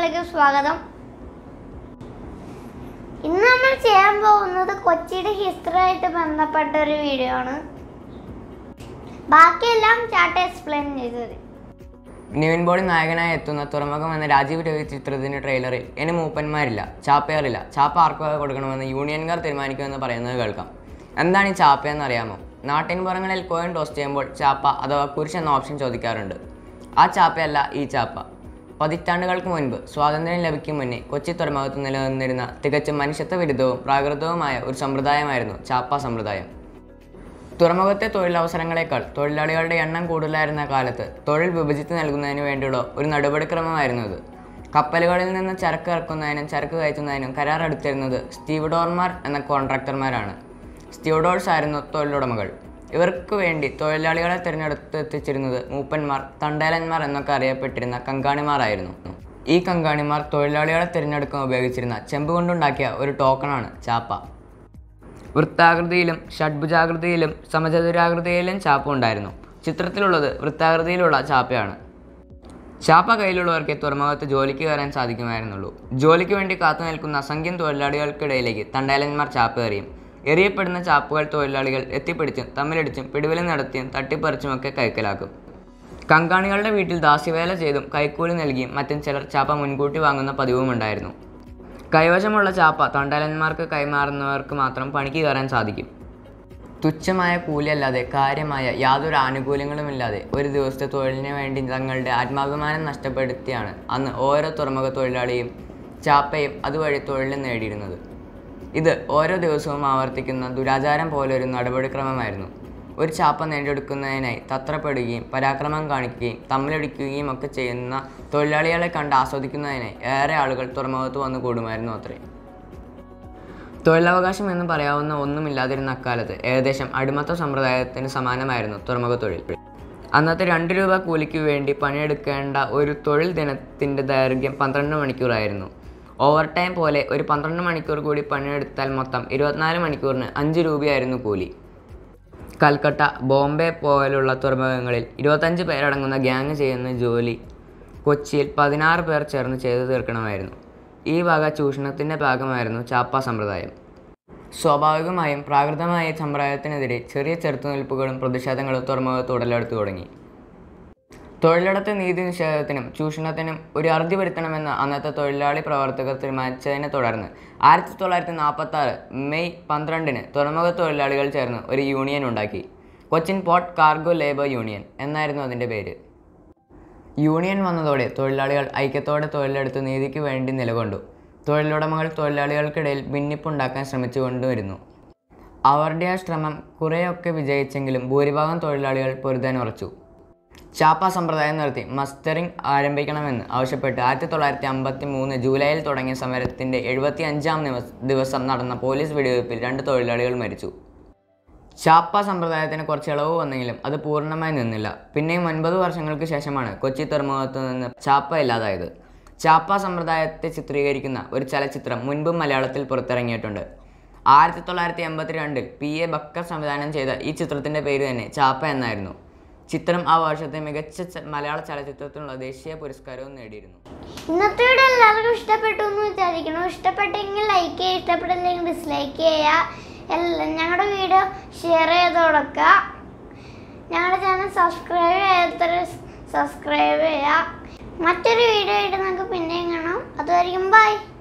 ചാനലിലേക്ക് സ്വാഗതം ഇന്ന് നമ്മൾ ചെയ്യാൻ പോകുന്നത് കൊച്ചിയുടെ ഹിസ്റ്ററി ആയിട്ട് ബന്ധപ്പെട്ട ഒരു വീഡിയോ ആണ് ബാക്കിയെല്ലാം ചാട്ട എക്സ്പ്ലെയിൻ ചെയ്തു തരും നിവിൻ പോളി നായകനായി എത്തുന്ന തുറമുഖം എന്ന രാജീവ് രവി ചിത്രത്തിന്റെ ട്രെയിലറിൽ ഇനി മൂപ്പന്മാരില്ല ചാപ്പയാറില്ല ചാപ്പ ആർക്കൊക്കെ കൊടുക്കണമെന്ന് യൂണിയൻകാർ തീരുമാനിക്കുമെന്ന് പറയുന്നത് കേൾക്കാം എന്താണ് ഈ ചാപ്പ എന്ന് അറിയാമോ നാട്ടിൻപുറങ്ങളിൽ കോയിൻ ടോസ് ചെയ്യുമ്പോൾ ചാപ്പ അഥവാ കുരിശ് എന്ന ഓപ്ഷൻ ചോദിക്കാറുണ്ട് ആ ചാപ്പയല്ല ഈ ചാപ്പ പതിറ്റാണ്ടുകൾക്ക് മുൻപ് സ്വാതന്ത്ര്യം ലഭിക്കും മുന്നേ കൊച്ചി തുറമുഖത്ത് നിലനിന്നിരുന്ന തികച്ചും മനുഷ്യത്വ വിരുദ്ധവും പ്രാകൃതവുമായ ഒരു സമ്പ്രദായമായിരുന്നു ചാപ്പ സമ്പ്രദായം തുറമുഖത്തെ തൊഴിലവസരങ്ങളെക്കാൾ തൊഴിലാളികളുടെ എണ്ണം കൂടുതലായിരുന്ന കാലത്ത് തൊഴിൽ വിഭജിച്ച് നൽകുന്നതിന് വേണ്ടിയുള്ള ഒരു നടപടിക്രമമായിരുന്നു ഇത് കപ്പലുകളിൽ നിന്ന് ചരക്ക് ഇറക്കുന്നതിനും ചരക്ക് കയറ്റുന്നതിനും കരാർ എടുത്തിരുന്നത് സ്റ്റീവഡോർമാർ എന്ന കോൺട്രാക്ടർമാരാണ് സ്റ്റീവഡോർസ് ആയിരുന്നു തൊഴിലുടമകൾ ഇവർക്ക് വേണ്ടി തൊഴിലാളികളെ തിരഞ്ഞെടുത്ത് എത്തിച്ചിരുന്നത് മൂപ്പന്മാർ തണ്ടേലന്മാർ എന്നൊക്കെ അറിയപ്പെട്ടിരുന്ന കങ്കാണിമാരായിരുന്നു ഈ കങ്കാണിമാർ തൊഴിലാളികളെ തിരഞ്ഞെടുക്കാൻ ഉപയോഗിച്ചിരുന്ന ചെമ്പ് കൊണ്ടുണ്ടാക്കിയ ഒരു ടോക്കണാണ് ചാപ്പ വൃത്താകൃതിയിലും ഷഡ്ഭുജാകൃതിയിലും സമചതുരാകൃതിയിലും ചാപ്പ ഉണ്ടായിരുന്നു ചിത്രത്തിലുള്ളത് വൃത്താകൃതിയിലുള്ള ചാപ്പയാണ് ചാപ്പ കയ്യിലുള്ളവർക്ക് തുറമുഖത്ത് ജോലിക്ക് കയറാൻ സാധിക്കുമായിരുന്നുള്ളൂ ജോലിക്ക് വേണ്ടി കാത്തു നിൽക്കുന്ന അസംഖ്യം തൊഴിലാളികൾക്കിടയിലേക്ക് തണ്ടാലന്മാർ ചാപ്പ് എറിയും എറിയപ്പെടുന്ന ചാപ്പുകൾ തൊഴിലാളികൾ എത്തിപ്പിടിച്ചും തമ്മിലടിച്ചും പിടിവലി നടത്തിയും തട്ടിപ്പറിച്ചുമൊക്കെ കൈക്കലാക്കും കങ്കാണികളുടെ വീട്ടിൽ ദാസ്യവേല ചെയ്തും കൈക്കൂലി നൽകിയും മറ്റും ചിലർ ചാപ്പ മുൻകൂട്ടി വാങ്ങുന്ന പതിവുമുണ്ടായിരുന്നു കൈവശമുള്ള ചാപ്പ തണ്ടാലന്മാർക്ക് കൈമാറുന്നവർക്ക് മാത്രം പണിക്ക് കയറാൻ സാധിക്കും തുച്ഛമായ കൂലിയല്ലാതെ കാര്യമായ യാതൊരു ആനുകൂല്യങ്ങളുമില്ലാതെ ഒരു ദിവസത്തെ തൊഴിലിന് വേണ്ടി തങ്ങളുടെ ആത്മാഭിമാനം നഷ്ടപ്പെടുത്തിയാണ് അന്ന് ഓരോ തുറമുഖ തൊഴിലാളിയും ചാപ്പയും അതുവഴി തൊഴിലും നേടിയിരുന്നത് ഇത് ഓരോ ദിവസവും ആവർത്തിക്കുന്ന ദുരാചാരം പോലൊരു നടപടിക്രമമായിരുന്നു ഒരു ചാപ്പ നേടിയെടുക്കുന്നതിനായി തത്രപ്പെടുകയും പരാക്രമം കാണിക്കുകയും തമ്മിലടിക്കുകയും ഒക്കെ ചെയ്യുന്ന തൊഴിലാളികളെ കണ്ട് ആസ്വദിക്കുന്നതിനായി ഏറെ ആളുകൾ തുറമുഖത്ത് വന്നു കൂടുമായിരുന്നു അത്രേ തൊഴിലവകാശം എന്ന് പറയാവുന്ന ഒന്നുമില്ലാതിരുന്ന അക്കാലത്ത് ഏകദേശം അടിമത്ത സമ്പ്രദായത്തിന് സമാനമായിരുന്നു തുറമുഖ തൊഴിൽ അന്നത്തെ രണ്ട് രൂപ കൂലിക്ക് വേണ്ടി പണിയെടുക്കേണ്ട ഒരു തൊഴിൽ ദിനത്തിൻ്റെ ദൈർഘ്യം പന്ത്രണ്ട് മണിക്കൂറായിരുന്നു ഓവർ ടൈം പോലെ ഒരു പന്ത്രണ്ട് മണിക്കൂർ കൂടി പണിയെടുത്താൽ മൊത്തം ഇരുപത്തിനാല് മണിക്കൂറിന് അഞ്ച് രൂപയായിരുന്നു കൂലി കൽക്കട്ട ബോംബെ പോലുള്ള തുറമുഖങ്ങളിൽ ഇരുപത്തഞ്ച് പേരടങ്ങുന്ന ഗ്യാങ് ചെയ്യുന്ന ജോലി കൊച്ചിയിൽ പതിനാറ് പേർ ചേർന്ന് ചെയ്തു തീർക്കണമായിരുന്നു ഈ വക ചൂഷണത്തിൻ്റെ ഭാഗമായിരുന്നു ചാപ്പ സമ്പ്രദായം സ്വാഭാവികമായും പ്രാകൃതമായ ഈ സമ്പ്രദായത്തിനെതിരെ ചെറിയ ചെറുത്തുനിൽപ്പുകളും പ്രതിഷേധങ്ങളും തുറമുഖത്ത് ഉടലെടുത്തു തുടങ്ങി തൊഴിലിടത്തെ നീതി നിഷേധത്തിനും ചൂഷണത്തിനും ഒരു അറുതി വരുത്തണമെന്ന് അന്നത്തെ തൊഴിലാളി പ്രവർത്തകർ തീരുമാനിച്ചതിനെ തുടർന്ന് ആയിരത്തി തൊള്ളായിരത്തി നാൽപ്പത്തി ആറ് മെയ് പന്ത്രണ്ടിന് തുറമുഖ തൊഴിലാളികൾ ചേർന്ന് ഒരു യൂണിയൻ ഉണ്ടാക്കി Cochin port cargo labour union എന്നായിരുന്നു അതിൻ്റെ പേര് യൂണിയൻ വന്നതോടെ തൊഴിലാളികൾ ഐക്യത്തോടെ തൊഴിലെടുത്ത് നീതിക്ക് വേണ്ടി നിലകൊണ്ടു തൊഴിലുടമകൾ തൊഴിലാളികൾക്കിടയിൽ ഭിന്നിപ്പുണ്ടാക്കാൻ ശ്രമിച്ചുകൊണ്ടുവരുന്നു അവരുടെ ആ ശ്രമം കുറേയൊക്കെ വിജയിച്ചെങ്കിലും ഭൂരിഭാഗം തൊഴിലാളികൾ പൊരുതാൻ ഉറച്ചു ചാപ്പ സമ്പ്രദായം നടത്തി മസ്റ്ററിംഗ് ആരംഭിക്കണമെന്ന് ആവശ്യപ്പെട്ട് ആയിരത്തി തൊള്ളായിരത്തി അമ്പത്തി മൂന്ന് ജൂലൈയിൽ തുടങ്ങിയ സമരത്തിൻ്റെ എഴുപത്തി അഞ്ചാം ദിവസം നടന്ന പോലീസ് വെടിവയ്പ്പിൽ രണ്ട് തൊഴിലാളികൾ മരിച്ചു ചാപ്പ സമ്പ്രദായത്തിന് കുറച്ച് ഇളവ് വന്നെങ്കിലും അത് പൂർണ്ണമായി നിന്നില്ല പിന്നെയും ഒൻപത് വർഷങ്ങൾക്ക് ശേഷമാണ് കൊച്ചി തുറമുഖത്ത് നിന്ന് ചാപ്പ ഇല്ലാതായത് ചാപ്പ സമ്പ്രദായത്തെ ചിത്രീകരിക്കുന്ന ഒരു ചലച്ചിത്രം മുൻപും മലയാളത്തിൽ പുറത്തിറങ്ങിയിട്ടുണ്ട് ആയിരത്തി തൊള്ളായിരത്തി എൺപത്തി രണ്ടിൽ പി എ ബക്കർ സംവിധാനം ചെയ്ത ഈ ചിത്രത്തിൻ്റെ പേര് തന്നെ ചാപ്പ എന്നായിരുന്നു ചിത്രം ആ വർഷത്തെ മികച്ച ച- മലയാള ചലച്ചിത്രത്തിനുള്ള ദേശീയ പുരസ്കാരവും നേടിയിരുന്നു ഇന്നത്തെ വീഡിയോ എല്ലാവർക്കും ഇഷ്ടപ്പെട്ടു എന്ന് വിചാരിക്കുന്നു ഇഷ്ടപ്പെട്ടെങ്കിൽ ലൈക്ക് ചെയ്യുക ഇഷ്ടപ്പെട്ടില്ലെങ്കിൽ ഡിസ്ലൈക്ക് ചെയ്യുക എല്ലാം ഞങ്ങളുടെ വീഡിയോ ഷെയർ ചെയ്ത് കൊടുക്കുക ഞങ്ങളുടെ ചാനൽ സബ്സ്ക്രൈബ് ചെയ്യാത്തവർ സബ്സ്ക്രൈബ് ചെയ്യുക മറ്റൊരു വീഡിയോ ആയിട്ട് നമുക്ക് പിന്നെയും കാണാം അതുവരെയും ബൈ